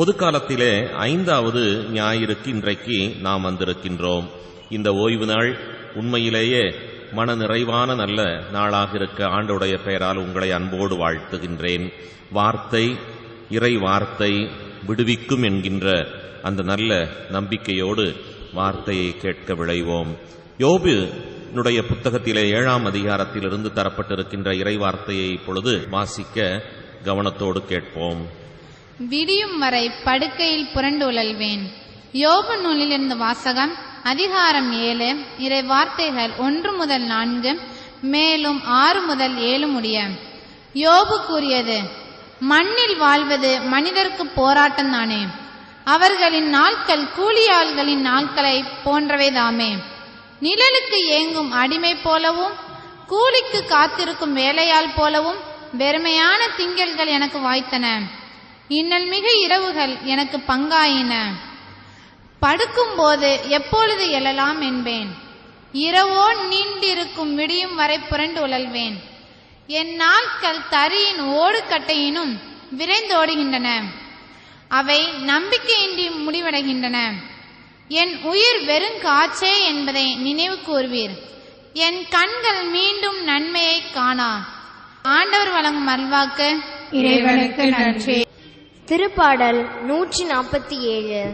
பொதுக்காலத்திலே ஐந்தாவது ஞாயிறுக்கு இன்றைக்கு நாம் வந்திருக்கின்றோம் இந்த ஓய்வு நாள் உண்மையிலேயே மன நிறைவான நல்ல நாளாக இருக்க ஆண்டோடைய பெயரால் உங்களை அன்போடு வாழ்த்துகின்றேன் வார்த்தை இறை வார்த்தை விடுவிக்கும் என்கின்ற அந்த நல்ல நம்பிக்கையோடு வார்த்தையை கேட்க விளைவோம் யோபு னுடைய புத்தகத்திலே ஏழாம் அதிகாரத்திலிருந்து தரப்பட்டிருக்கின்ற இறை வார்த்தையை இப்பொழுது வாசிக்க கவனத்தோடு கேட்போம் விடியும் வரை படுக்கையில் புரண்டு உழல்வேன் யோபு நூலிலிருந்து வாசகம் அதிகாரம் ஏழு இறை வார்த்தைகள் ஒன்று முதல் நான்கு மேலும் ஆறு முதல் ஏழு முடிய யோபு கூறியது மண்ணில் வாழ்வது மனிதருக்கு போராட்டம் தானே அவர்களின் நாட்கள் கூலியாள்களின் நாட்களை போன்றவைதாமே நிழலுக்கு ஏங்கும் அடிமை போலவும் கூலிக்கு காத்திருக்கும் வேலையாள் போலவும் வெறுமையான திங்கள்கள் எனக்கு வாய்த்தன இன்னல் மிக இரவுகள் எனக்கு பங்காயின படுக்கும்போது எப்பொழுது எழலாம் என்பேன் இரவோ நீண்டிருக்கும் விடியும் வரை புரண்டு உழல்வேன் என் நாட்கள் தரியின் ஓடுகட்டையினும் விரைந்தோடுகின்றன அவை நம்பிக்கையின்றி முடிவடைகின்றன என் உயிர் வெறும் காற்றே என்பதை நினைவு கூர்வீர் என் கண்கள் மீண்டும் நன்மையை காணா ஆண்டவர் வழங்கும் அல்வாக்கு இறைவனுக்கு நன்றி திருப்பாடல் நூற்றி நாற்பத்தி ஏழு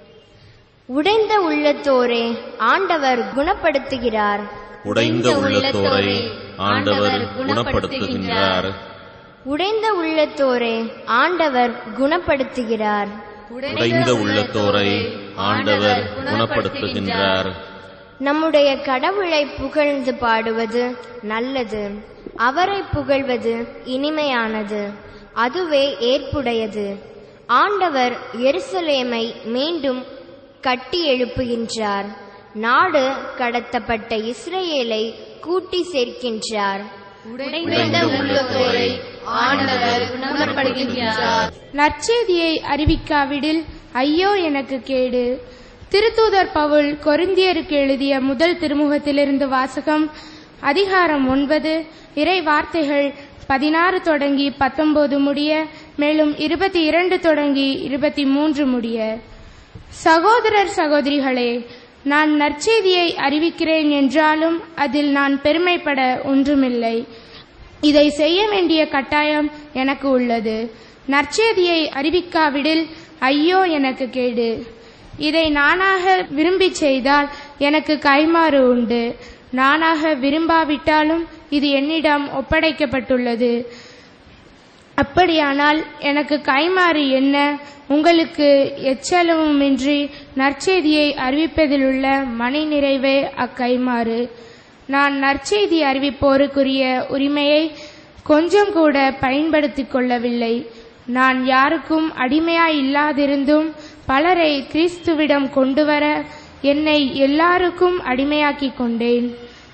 உடைந்த உள்ளத்தோரே ஆண்டவர் குணப்படுத்துகிறார் உடைந்த உள்ளத்தோரை ஆண்டவர் குணப்படுத்துகின்றார் உடைந்த உள்ளத்தோரே ஆண்டவர் குணப்படுத்துகிறார் உடைந்த உள்ளத்தோரை ஆண்டவர் குணப்படுத்துகின்றார் நம்முடைய கடவுளை புகழ்ந்து பாடுவது நல்லது அவரை புகழ்வது இனிமையானது அதுவே ஏற்புடையது ஆண்டவர் எருசலேமை மீண்டும் கட்டி எழுப்புகின்றார் நாடு கடத்தப்பட்ட இஸ்ரேலை கூட்டி சேர்க்கின்றார் உடைந்த உள்ளத்தோரை ஆண்டவர் குணப்படுத்துகிறார் நற்செய்தியை அறிவிக்காவிடில் ஐயோ எனக்கு கேடு திருத்தூதர் பவுல் கொரிந்தியருக்கு எழுதிய முதல் திருமுகத்திலிருந்து வாசகம் அதிகாரம் ஒன்பது இறை வார்த்தைகள் பதினாறு தொடங்கி பத்தொன்பது முடிய மேலும் இருபத்தி இரண்டு தொடங்கி இருபத்தி மூன்று முடிய சகோதரர் சகோதரிகளே நான் நற்செய்தியை அறிவிக்கிறேன் என்றாலும் அதில் நான் பெருமைப்பட ஒன்றுமில்லை இதை செய்ய வேண்டிய கட்டாயம் எனக்கு உள்ளது நற்செய்தியை அறிவிக்காவிடில் ஐயோ எனக்கு கேடு இதை நானாக விரும்பி செய்தால் எனக்கு கைமாறு உண்டு நானாக விரும்பாவிட்டாலும் இது என்னிடம் ஒப்படைக்கப்பட்டுள்ளது அப்படியானால் எனக்கு கைமாறு என்ன உங்களுக்கு எச்சலவுமின்றி நற்செய்தியை அறிவிப்பதிலுள்ள மனை நிறைவே அக்கைமாறு நான் நற்செய்தி அறிவிப்போருக்குரிய உரிமையை கொஞ்சம் கூட பயன்படுத்திக் கொள்ளவில்லை நான் யாருக்கும் அடிமையாய் இல்லாதிருந்தும் பலரை கிறிஸ்துவிடம் கொண்டுவர என்னை எல்லாருக்கும் அடிமையாக்கிக் கொண்டேன்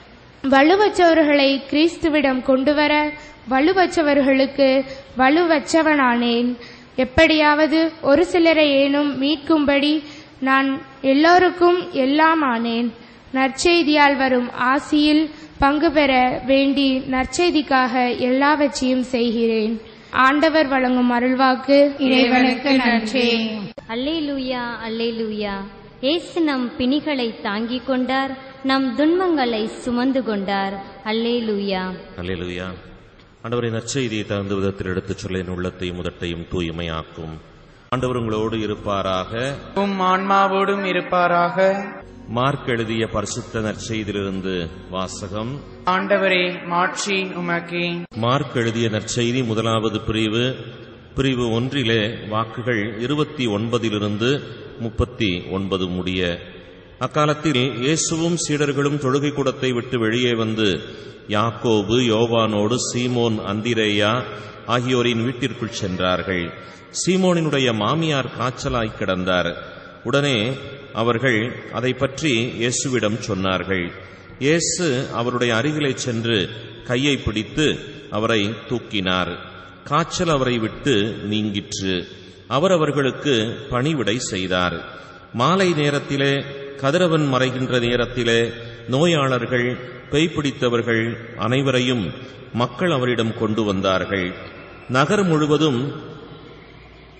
வலுவற்றவர்களை கிறிஸ்துவிடம் கொண்டுவர வலுவற்றவர்களுக்கு வலுவற்றவனானேன் எப்படியாவது ஒரு சிலரை ஏனும் மீட்கும்படி நான் எல்லோருக்கும் எல்லாம் ஆனேன் நற்செய்தியால் வரும் ஆசியில் பங்கு பெற வேண்டி நற்செய்திக்காக எல்லாவற்றையும் செய்கிறேன் ஆண்டவர் வழங்கும் அருள்வாக்கு இறைவனுக்கு நன்றி அல்லேலூயா அல்லேலூயா இயேசு நம் பிணிகளை தாங்கிக் கொண்டார் நம் துன்பங்களை சுமந்து கொண்டார் அல்லேலூயா அல்லேலூயா ஆண்டவரின் நற்செய்தியை தகுந்த விதத்தில் எடுத்துச் சொல்ல என் உள்ளத்தையும் முதட்டையும் தூய்மையாக்கும் ஆண்டவர் உங்களோடு இருப்பாராக உம் ஆன்மாவோடும் இருப்பாராக மார்க் எழுதிய பரிசுத்த நற்செய்தியிலிருந்து வாசகம் ஆண்டவரே மாட்சி உமக்கே மார்க் எழுதிய நற்செய்தி முதலாவது பிரிவு பிரிவு ஒன்றிலே வாக்குகள் இருபத்தி ஒன்பதிலிருந்து முப்பத்தி ஒன்பது முடிய அக்காலத்தில் இயேசுவும் சீடர்களும் தொழுகை கூடத்தை விட்டு வெளியே வந்து யாக்கோபு யோவானோடு சீமோன் அந்திரேயா ஆகியோரின் வீட்டிற்குள் சென்றார்கள் சீமோனினுடைய மாமியார் காய்ச்சலாய் கிடந்தார் உடனே அவர்கள் அதை பற்றி இயேசுவிடம் சொன்னார்கள் இயேசு அவருடைய அருகிலே சென்று கையை பிடித்து அவரை தூக்கினார் காய்ச்சல் அவரை விட்டு நீங்கிற்று அவர் அவர்களுக்கு பணிவிடை செய்தார் மாலை நேரத்திலே கதிரவன் மறைகின்ற நேரத்திலே நோயாளர்கள் பேய் பிடித்தவர்கள் அனைவரையும் மக்கள் அவரிடம் கொண்டு வந்தார்கள் நகர் முழுவதும்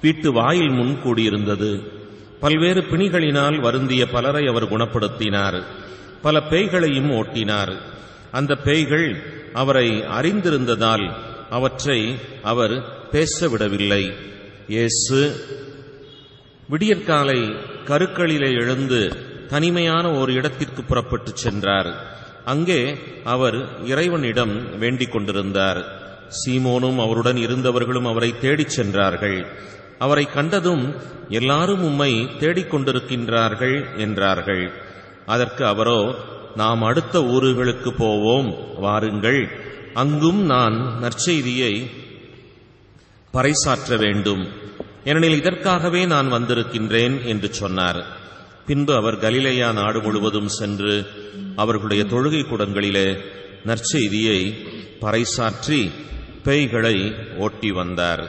வீட்டு வாயில் முன் கூடியிருந்தது பல்வேறு பிணிகளினால் வருந்திய பலரை அவர் குணப்படுத்தினார் பல பேய்களையும் ஓட்டினார் அந்த பேய்கள் அவரை அறிந்திருந்ததால் அவற்றை அவர் பேச விடவில்லை இயேசு விடியற்காலை கருக்களிலே எழுந்து தனிமையான ஒரு இடத்திற்கு புறப்பட்டுச் சென்றார் அங்கே அவர் இறைவனிடம் வேண்டிக் கொண்டிருந்தார் சீமோனும் அவருடன் இருந்தவர்களும் அவரை தேடிச் சென்றார்கள் அவரை கண்டதும் எல்லாரும் உம்மை தேடிக் கொண்டிருக்கின்றார்கள் என்றார்கள் அதற்கு அவரோ நாம் அடுத்த ஊர்களுக்கு போவோம் வாருங்கள் அங்கும் நான் நற்செய்தியை பறைசாற்ற வேண்டும் ஏனெனில் இதற்காகவே நான் வந்திருக்கின்றேன் என்று சொன்னார் பின்பு அவர் கலிலேயா நாடு முழுவதும் சென்று அவர்களுடைய தொழுகை கூடங்களிலே நற்செய்தியை பறைசாற்றி பேய்களை ஓட்டி வந்தார்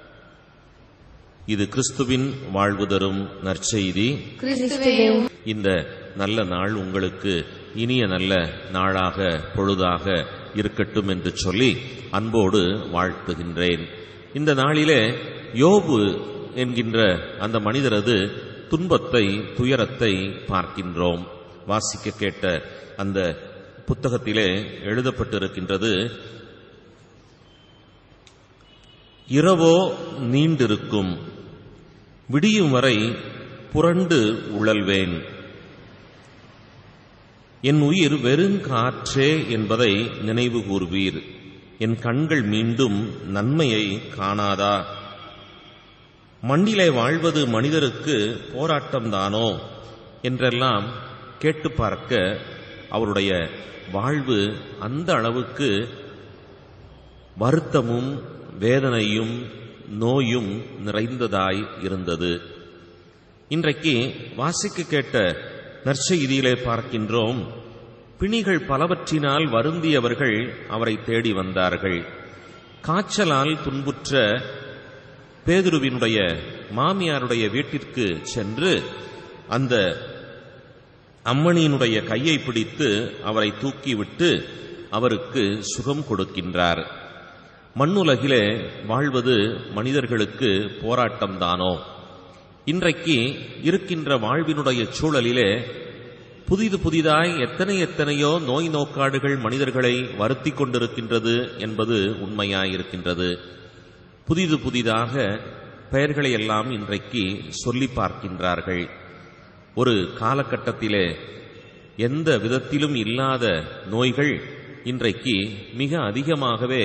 இது கிறிஸ்துவின் வாழ்வு தரும் நற்செய்தி கிறிஸ்துவே இந்த நல்ல நாள் உங்களுக்கு இனிய நல்ல நாளாக பொழுதாக இருக்கட்டும் என்று சொல்லி அன்போடு வாழ்த்துகின்றேன் இந்த நாளிலே யோபு என்கின்ற அந்த மனிதரது துன்பத்தை துயரத்தை பார்க்கின்றோம் வாசிக்க கேட்ட அந்த புத்தகத்திலே எழுதப்பட்டிருக்கின்றது இரவோ நீண்டிருக்கும் விடியும் வரை புரண்டு உழல்வேன் என் உயிர் வெறுங்காற்றே என்பதை நினைவு கூர்வீர் என் கண்கள் மீண்டும் நன்மையை காணாதா மண்ணிலே வாழ்வது மனிதருக்கு போராட்டம்தானோ என்றெல்லாம் கேட்டு பார்க்க அவருடைய வாழ்வு அந்த அளவுக்கு வருத்தமும் வேதனையும் நோயும் நிறைந்ததாய் இருந்தது இன்றைக்கு வாசிக்க கேட்ட நற்செய்தியிலே பார்க்கின்றோம் பிணிகள் பலவற்றினால் வருந்தியவர்கள் அவரை தேடி வந்தார்கள் காய்ச்சலால் துன்புற்ற பேதுருவினுடைய மாமியாருடைய வீட்டிற்கு சென்று அந்த அம்மணியினுடைய கையை பிடித்து அவரை தூக்கிவிட்டு அவருக்கு சுகம் கொடுக்கின்றார் மண்ணுலகிலே வாழ்வது மனிதர்களுக்கு போராட்டம்தானோ இன்றைக்கு இருக்கின்ற வாழ்வினுடைய சூழலிலே புதிது புதிதாய் எத்தனை எத்தனையோ நோய் நோக்காடுகள் மனிதர்களை வருத்தி கொண்டிருக்கின்றது என்பது உண்மையாயிருக்கின்றது புதிது புதிதாக பெயர்களை எல்லாம் இன்றைக்கு சொல்லி பார்க்கின்றார்கள் ஒரு காலகட்டத்திலே எந்த விதத்திலும் இல்லாத நோய்கள் இன்றைக்கு மிக அதிகமாகவே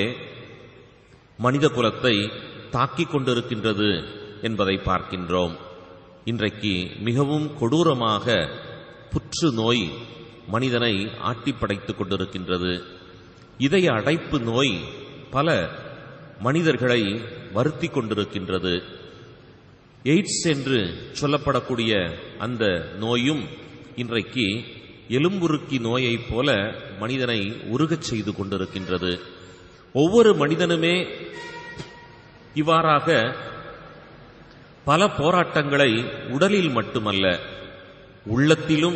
மனித குலத்தை தாக்கிக் கொண்டிருக்கின்றது என்பதை பார்க்கின்றோம் இன்றைக்கு மிகவும் கொடூரமாக புற்று நோய் மனிதனை ஆட்டிப்படைத்துக் கொண்டிருக்கின்றது இதய அடைப்பு நோய் பல மனிதர்களை வருத்தி கொண்டிருக்கின்றது எய்ட்ஸ் என்று சொல்லப்படக்கூடிய அந்த நோயும் இன்றைக்கு எலும்புருக்கி நோயைப் போல மனிதனை உருகச் செய்து கொண்டிருக்கின்றது ஒவ்வொரு மனிதனுமே இவ்வாறாக பல போராட்டங்களை உடலில் மட்டுமல்ல உள்ளத்திலும்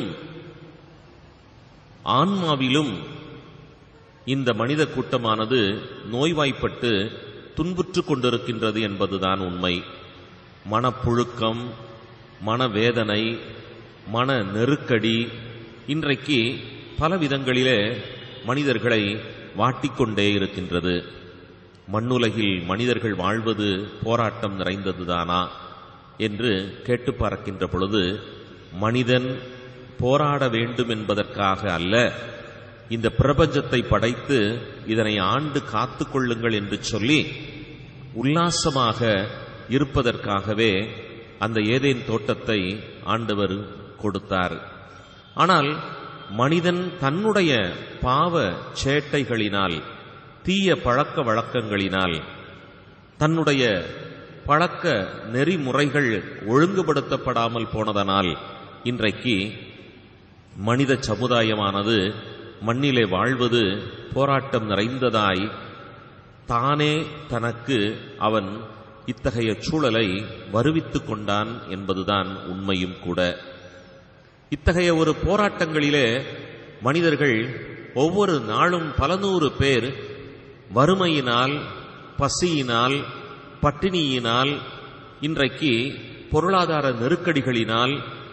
ஆன்மாவிலும் இந்த மனித கூட்டமானது நோய்வாய்ப்பட்டு துன்புற்றுக் கொண்டிருக்கின்றது என்பதுதான் உண்மை மனப்புழுக்கம் மனவேதனை மன நெருக்கடி இன்றைக்கு பல விதங்களிலே மனிதர்களை வாட்டிக்கொண்டே இருக்கின்றது மண்ணுலகில் மனிதர்கள் வாழ்வது போராட்டம் நிறைந்ததுதானா என்று கேட்டு பார்க்கின்ற பொழுது மனிதன் போராட வேண்டும் என்பதற்காக அல்ல இந்த பிரபஞ்சத்தை படைத்து இதனை ஆண்டு காத்துக் கொள்ளுங்கள் என்று சொல்லி உல்லாசமாக இருப்பதற்காகவே அந்த ஏதேன் தோட்டத்தை ஆண்டவர் கொடுத்தார் ஆனால் மனிதன் தன்னுடைய பாவ சேட்டைகளினால் தீய பழக்க வழக்கங்களினால் தன்னுடைய பழக்க நெறிமுறைகள் ஒழுங்குபடுத்தப்படாமல் போனதனால் இன்றைக்கு மனித சமுதாயமானது மண்ணிலே வாழ்வது போராட்டம் நிறைந்ததாய் தானே தனக்கு அவன் இத்தகைய சூழலை வருவித்துக் கொண்டான் என்பதுதான் உண்மையும் கூட இத்தகைய ஒரு போராட்டங்களிலே மனிதர்கள் ஒவ்வொரு நாளும் பல நூறு பேர் வறுமையினால் பசியினால் பட்டினியினால் இன்றைக்கு பொருளாதார நெருக்கடிகளினால்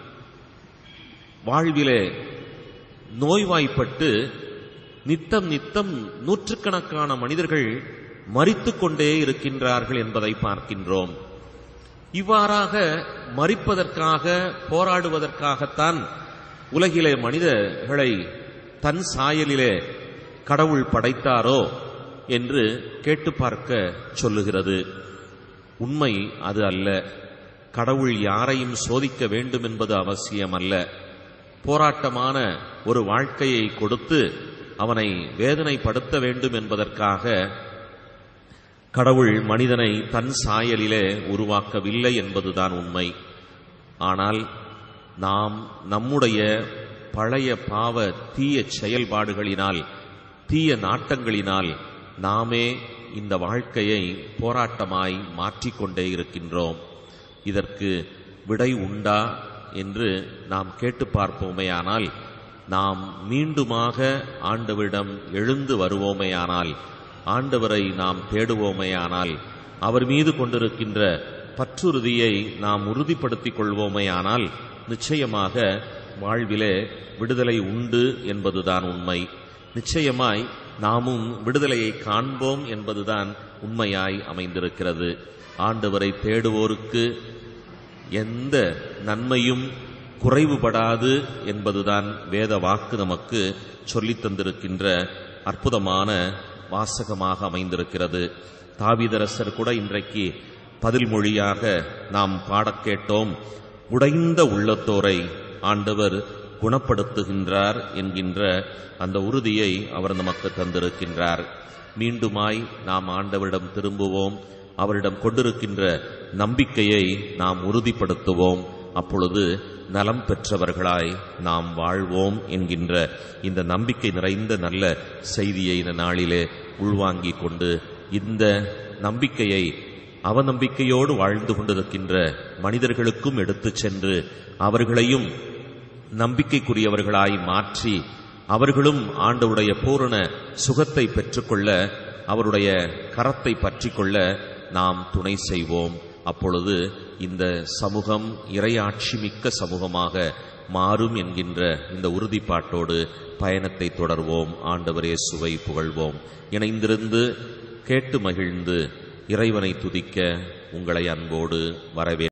வாழ்விலே நோய்வாய்ப்பட்டு நித்தம் நித்தம் நூற்றுக்கணக்கான மனிதர்கள் மரித்துக் கொண்டே இருக்கின்றார்கள் என்பதை பார்க்கின்றோம் இவ்வாறாக மறிப்பதற்காக போராடுவதற்காகத்தான் உலகிலே மனிதர்களை தன் சாயலிலே கடவுள் படைத்தாரோ என்று கேட்டு பார்க்க சொல்லுகிறது உண்மை அது அல்ல கடவுள் யாரையும் சோதிக்க வேண்டும் என்பது அவசியமல்ல போராட்டமான ஒரு வாழ்க்கையை கொடுத்து அவனை வேதனைப்படுத்த வேண்டும் என்பதற்காக கடவுள் மனிதனை தன் சாயலிலே உருவாக்கவில்லை என்பதுதான் உண்மை ஆனால் நாம் நம்முடைய பழைய பாவ தீய செயல்பாடுகளினால் தீய நாட்டங்களினால் நாமே இந்த வாழ்க்கையை போராட்டமாய் மாற்றிக்கொண்டே இருக்கின்றோம் இதற்கு விடை உண்டா என்று நாம் கேட்டு பார்ப்போமேயானால் நாம் மீண்டுமாக ஆண்டவரிடம் எழுந்து வருவோமேயானால் ஆண்டவரை நாம் தேடுவோமேயானால் அவர் மீது கொண்டிருக்கின்ற பற்றுறுதியை நாம் உறுதிப்படுத்திக் கொள்வோமேயானால் நிச்சயமாக வாழ்விலே விடுதலை உண்டு என்பதுதான் உண்மை நிச்சயமாய் நாமும் விடுதலையை காண்போம் என்பதுதான் உண்மையாய் அமைந்திருக்கிறது ஆண்டவரை தேடுவோருக்கு எந்த நன்மையும் குறைவுபடாது என்பதுதான் வேத வாக்கு நமக்கு சொல்லித் தந்திருக்கின்ற அற்புதமான வாசகமாக அமைந்திருக்கிறது தாவிதரசர் கூட இன்றைக்கு பதில் மொழியாக நாம் பாடக் கேட்டோம் உடைந்த உள்ளத்தோரை ஆண்டவர் குணப்படுத்துகின்றார் என்கின்ற அந்த உறுதியை அவர் நமக்கு தந்திருக்கின்றார் மீண்டுமாய் நாம் ஆண்டவரிடம் திரும்புவோம் அவரிடம் கொண்டிருக்கின்ற நம்பிக்கையை நாம் உறுதிப்படுத்துவோம் அப்பொழுது நலம் பெற்றவர்களாய் நாம் வாழ்வோம் என்கின்ற இந்த நம்பிக்கை நிறைந்த நல்ல செய்தியை இந்த நாளிலே உள்வாங்கிக் கொண்டு இந்த நம்பிக்கையை அவநம்பிக்கையோடு வாழ்ந்து கொண்டிருக்கின்ற மனிதர்களுக்கும் எடுத்துச் சென்று அவர்களையும் நம்பிக்கைக்குரியவர்களாய் மாற்றி அவர்களும் ஆண்டவுடைய பூரண சுகத்தை பெற்றுக்கொள்ள அவருடைய கரத்தை பற்றிக்கொள்ள நாம் துணை செய்வோம் அப்பொழுது இந்த சமூகம் இறையாட்சி மிக்க சமூகமாக மாறும் என்கின்ற இந்த உறுதிப்பாட்டோடு பயணத்தை தொடர்வோம் ஆண்டவரே சுவை புகழ்வோம் இணைந்திருந்து கேட்டு மகிழ்ந்து இறைவனை துதிக்க உங்களை அன்போடு வரவே